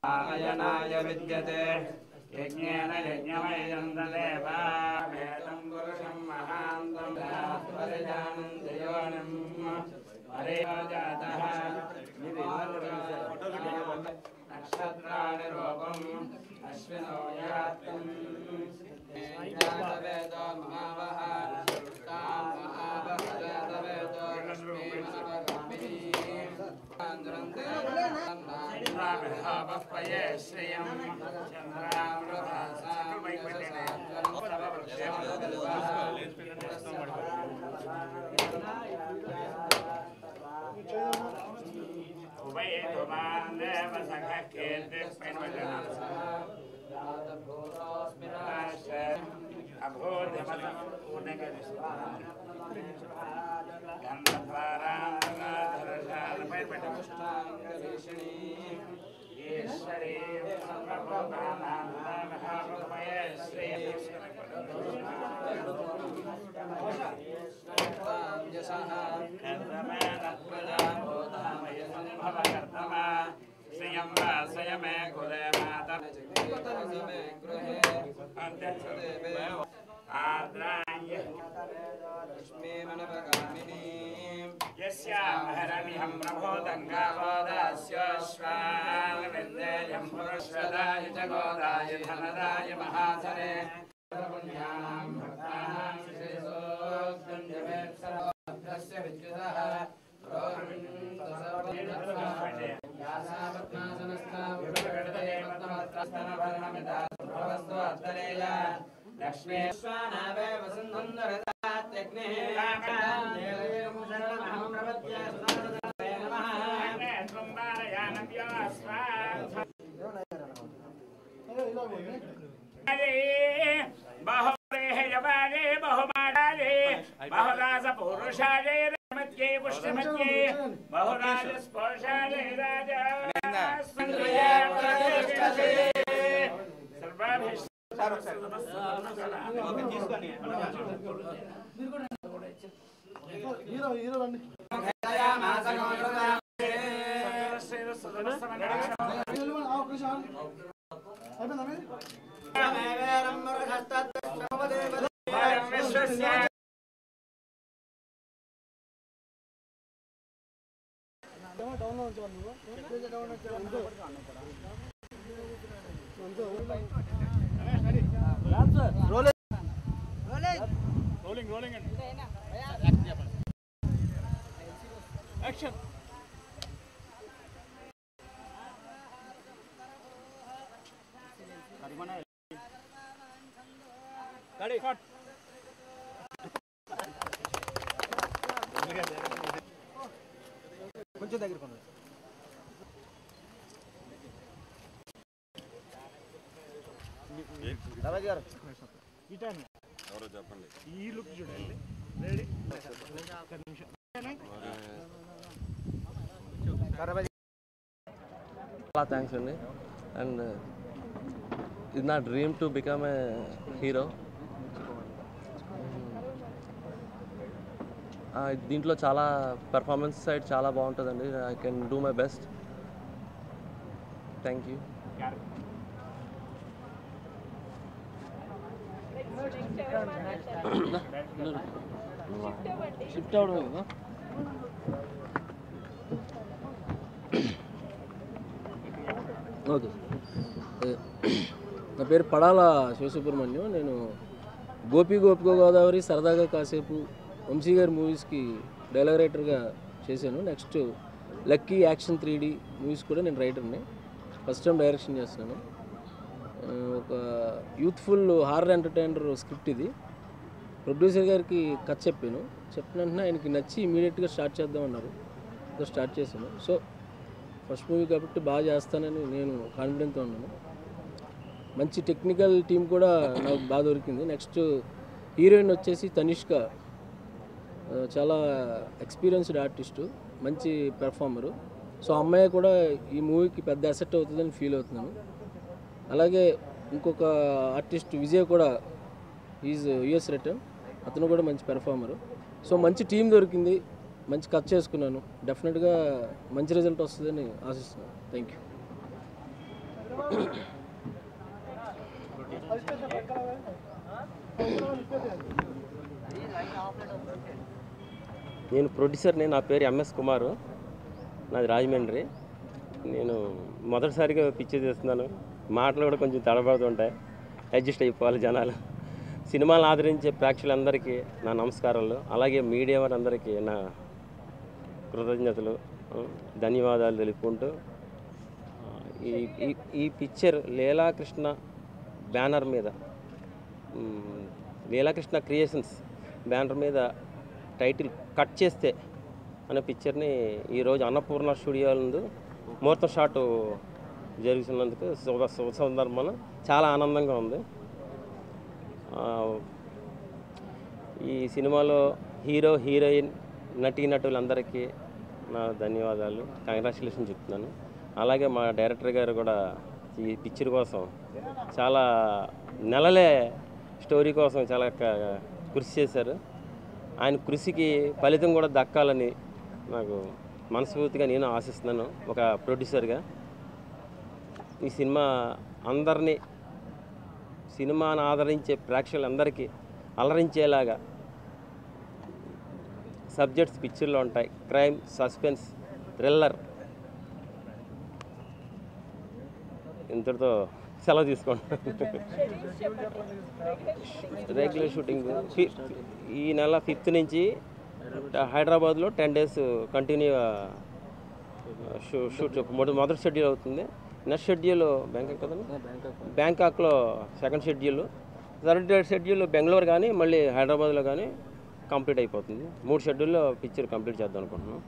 आयनाय विद्यते यज्ञेन यज्ञमयजन्तदेवामेतं पुरुषं महान्तं परिजानन्ति योनिम् हरे जातः नक्षत्राणि रूपम् अश्विनो यात्तम् वेदो महावः तां महावः वेदो लक्ष्मी चन्द्रामृहापये श्रियं श्रियं वा स्वयमे कुले माता आद्राय यस्यामहरमिहं प्रभोदङ्गावोदास्योश्वानविन्देयं पुरुषदाय च गोदाय धनदाय महाधने पुण्यानां भक्तानां श्रेयोद्गञ्जवेत्सरस्य विद्युतः लक्ष्मी स्वानावे बहुरेहयवारे बहुमाडारे बहुरासपौरुषारे रमत्ये पुष्टमत्ये बहुराजस्पर्शारे राजा सर्वाभिष्ट హీరో హీరో రండి నిలబడి, ఆ, ఒక్క నిమిషం ఆగండి. అయిపోయిందా మీది? ఏమో డౌన్లో ఉంచావా నువ్వు? ఏ డౌన్లో ఉంచావా? అంతే. రోలింగ్ రోలింగ్ అండి యాక్షన్ కట్ కొంచెం దగ్గర కొనండి రాజు గారు ఈ టైం ఎవరో చెప్పండి ఈ లుక్ చూడండి రెడీ ఒక్క నిమిషం చాలా థ్యాంక్స్ అండి అండ్ ఇది నా dream to become a hero దీంట్లో చాలా పెర్ఫార్మెన్స్ సైడ్ చాలా బాగుంటుందండి I can do my best thank you shift అవడమే కదా ఓకే ఏ, నా పేరు పడాల శివసుబ్రహ్మణ్యం నేను గోపి గోపిక గోదావరి సరదాగా కాసేపు వంశీ గారి మూవీస్కి డైలాగ్ రైటర్గా చేశాను next lucky action three D movies కూడా నేను రైటర్ని ఫస్ట్ టైం డైరెక్షన్ చేస్తున్నాను ఆ, ఒక యూత్ఫుల్ హారర్ ఎంటర్టైనర్ స్క్రిప్ట్ ఇది ప్రొడ్యూసర్ గారికి కథ చెప్పాను చెప్పిన వెంటనే ఆయనకి నచ్చి ఇమీడియట్గా స్టార్ట్ చేద్దాం అన్నారు సో స్టార్ట్ చేశాను సో ఫస్ట్ మూవీ కాబట్టి బాగా చేస్తానని నేను కాన్ఫిడెంట్తో ఉన్నాను మంచి టెక్నికల్ టీం కూడా నాకు బాగా దొరికింది నెక్స్ట్ హీరోయిన్ వచ్చేసి తనిష్క ఆ, చాలా ఎక్స్పీరియన్స్డ్ ఆర్టిస్టు మంచి పెర్ఫార్మరు సో అమ్మాయి కూడా ఈ మూవీకి పెద్ద అసెట్ అవుతుందని ఫీల్ అవుతున్నాను అలాగే ఇంకొక ఆర్టిస్ట్ విజయ్ కూడా ఈజ్ యుఎస్ రిటర్న్ అతను కూడా మంచి పెర్ఫార్మరు సో మంచి టీం దొరికింది మంచి కట్ చేసుకున్నాను డెఫినెట్గా మంచి రిజల్ట్ వస్తుందని ఆశిస్తున్నాను థ్యాంక్ యూ నేను ప్రొడ్యూసర్ని నా పేరు ఎంఎస్ కుమారు నాది రాజమండ్రి నేను మొదటిసారిగా పిక్చర్ చేస్తున్నాను మాటలు కూడా కొంచెం తడబడుతుంటాయి అడ్జస్ట్ అయిపోవాలి జనాలు సినిమాలను ఆదరించే ప్రేక్షకులందరికీ నా నమస్కారాలు అలాగే మీడియా వారందరికీ నా కృతజ్ఞతలు ఆ, ధన్యవాదాలు తెలుపుకుంటూ ఆ, ఈ ఈ ఈ పిక్చర్ లీలాకృష్ణ బ్యానర్ మీద మ్, లీలాకృష్ణ క్రియేషన్స్ బ్యానర్ మీద టైటిల్ కట్ చేస్తే అనే పిక్చర్ని ఈరోజు అన్నపూర్ణ స్టూడియో నందు ముహూర్తం షాట్ జరుగుతున్నందుకు శుభ శుభ సందర్భంలో చాలా ఆనందంగా ఉంది ఆ, ఈ సినిమాలో హీరో హీరోయిన్ నటీనటులందరికీ నా ధన్యవాదాలు కంగ్రాచులేషన్ చెప్తున్నాను అలాగే మా డైరెక్టర్ గారు కూడా ఈ పిక్చర్ కోసం చాలా నెలలే స్టోరీ కోసం చాలా క- కృషి చేశారు ఆయన కృషికి ఫలితం కూడా దక్కాలని నాకు మనస్ఫూర్తిగా నేను ఆశిస్తున్నాను ఒక ప్రొడ్యూసర్గా ఈ సినిమా అందరినీ సినిమాను ఆదరించే ప్రేక్షకులందరికీ అలరించేలాగా సబ్జెక్ట్స్ పిక్చర్లో ఉంటాయి క్రైమ్ సస్పెన్స్ థ్రిల్లర్ ఇంతటితో సెలవు తీసుకోండి రెగ్యులర్ షూటింగ్ ఫి- ఈ నెల ఫిఫ్త్ నుంచి హైదరాబాద్లో టెన్ డేస్ కంటిన్యూ షూ షూట్ మొదటి మొదటి షెడ్యూల్ అవుతుంది నెక్స్ట్ షెడ్యూల్ బ్యాంకాక్ కదండి బ్యాంకాక్లో second schedule third schedule Bengaluru కానీ మళ్ళీ హైదరాబాద్లో కానీ కంప్లీట్ అయిపోతుంది మూడు షెడ్యూల్లో పిక్చర్ కంప్లీట్ చేద్దాం అనుకుంటున్నాం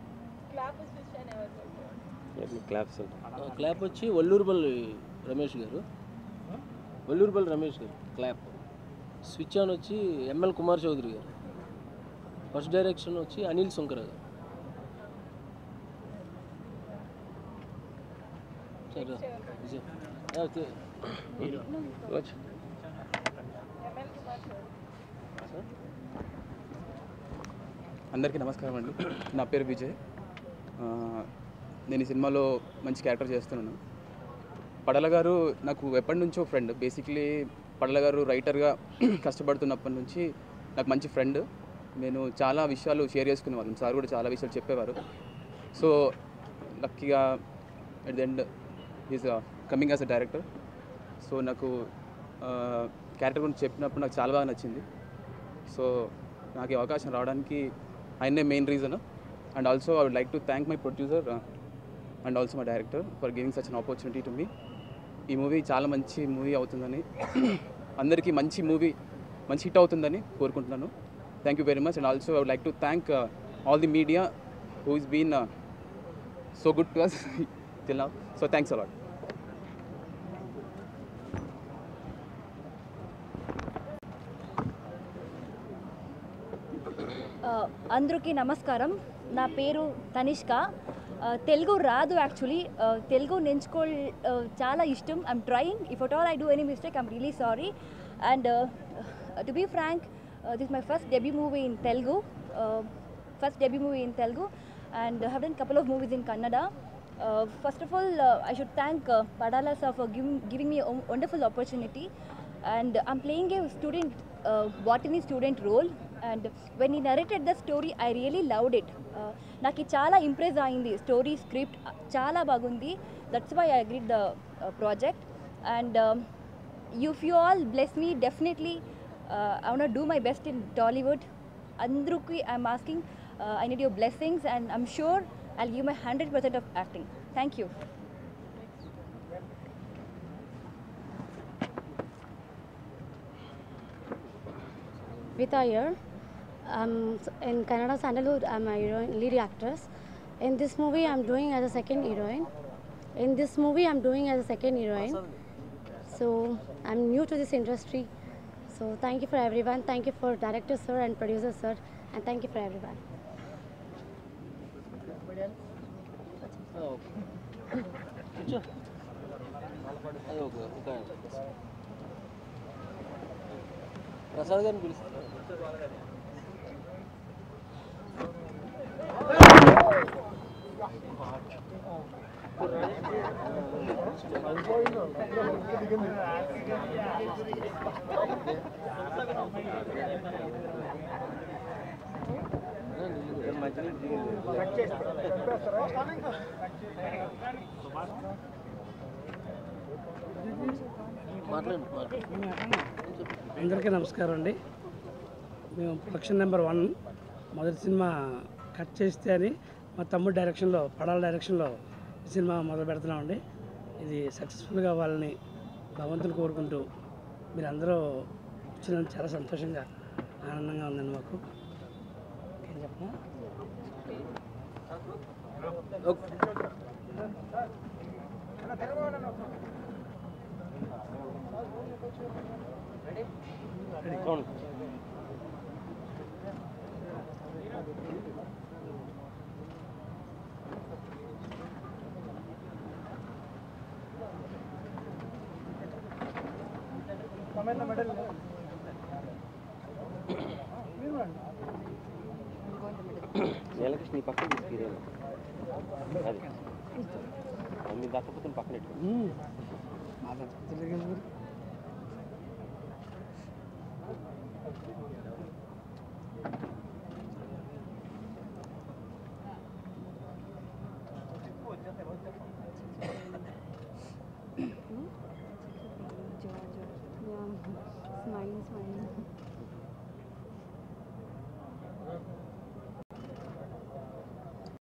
క్లాప్స్ ఉంటాయి క్లాప్ వచ్చి వల్లూరుపల్లి రమేష్ గారు వల్లూరుపల్లి రమేష్ గారు క్లాప్ స్విచ్ ఆన్ వచ్చి ఎంఎల్ కుమార్ చౌదరి గారు ఫస్ట్ డైరెక్షన్ వచ్చి అనిల్ సుంకర గారు సరే విజయ్. ఆ, తే- వచ్చి అందరికీ నమస్కారం అండి నా పేరు విజయ్ ఆ, నేను ఈ సినిమాలో మంచి క్యారెక్టర్ చేస్తున్నాను పడల గారు నాకు ఎప్పటి నుంచో ఫ్రెండ్ బేసిక్లీ పడల గారు రైటర్గా కష్టపడుతున్నప్పటి నుంచి నాకు మంచి ఫ్రెండ్ నేను చాలా విషయాలు షేర్ చేసుకునేవాళ్ళం సార్ కూడా చాలా విషయాలు చెప్పేవారు సో లక్కీగా at the end is coming as a director so నాకు క్యారెక్టర్ గురించి చెప్పినప్పుడు నాకు చాలా బాగా నచ్చింది సో నాకు ఈ అవకాశం రావడానికి ఆయనే main reason and also I would like to thank my producer and also my director for giving such an opportunity to me ఈ మూవీ చాలా మంచి మూవీ అవుతుందని అందరికీ మంచి మూవీ మంచి హిట్ అవుతుందని కోరుకుంటున్నాను thank you very much and also I would like to thank all the media who is been so good to us till now so thanks a lot ఆ, అందరికీ నమస్కారం నా పేరు తనిష్క ఆ, తెలుగు రాదు యాక్చువల్లీ తెలుగు నేర్చుకో ఆ, చాలా ఇష్టం I'm trying if at all I do any mistake I'm really sorry and to be frank this my first debut movie in Telugu first debut movie in Telugu and have done couple of movies in Kannada Uh, first of all, uh, I should thank uh, Padala sir for giving, giving me a won- wonderful opportunity. And I'm playing a student, uh, botany student role. And when he narrated the story, I really loved it. Uh, నాకు చాలా impress అయింది story script చాలా బాగుంది that's why I agreed the project and if you all bless me definitely I want do my best in Tollywood అందరికి I'm asking I need your blessings and I'm sure I'll give my 100% of acting. Thank you. Vita here. Um, s- in Kannada Sandalwood, I'm a heroine, lead actress. In this movie, I'm doing as a second heroine. In this movie, I'm doing as a second heroine. So I'm new to this industry. So thank you for everyone. Thank you for director sir and producer sir, and thank you for everyone. ఆ, okay. కూర్చో. అది ఒక ఒక ప్రసాద్ గారిని పిలుస్తా మాట్లాడండి మాట్లాడండి అందరికీ నమస్కారం అండి మేము ప్రొడక్షన్ నెంబర్ వన్ మొదటి సినిమా కట్ చేస్తే అని మా తమ్ముడు డైరెక్షన్లో పడాల డైరెక్షన్లో ఈ సినిమా మొదలు పెడుతున్నామండి ఇది సక్సెస్ఫుల్గా అవ్వాలని భగవంతుని కోరుకుంటూ మీరు అందరూ వచ్చినందుకు చాలా సంతోషంగా ఆనందంగా ఉందండి మాకు ఏం చెప్పనా అవును నీలకృష్ణ నీ పక్కన తీసుకురేను అది మీ దత్తపుత్రుని పక్కన పెట్టుకో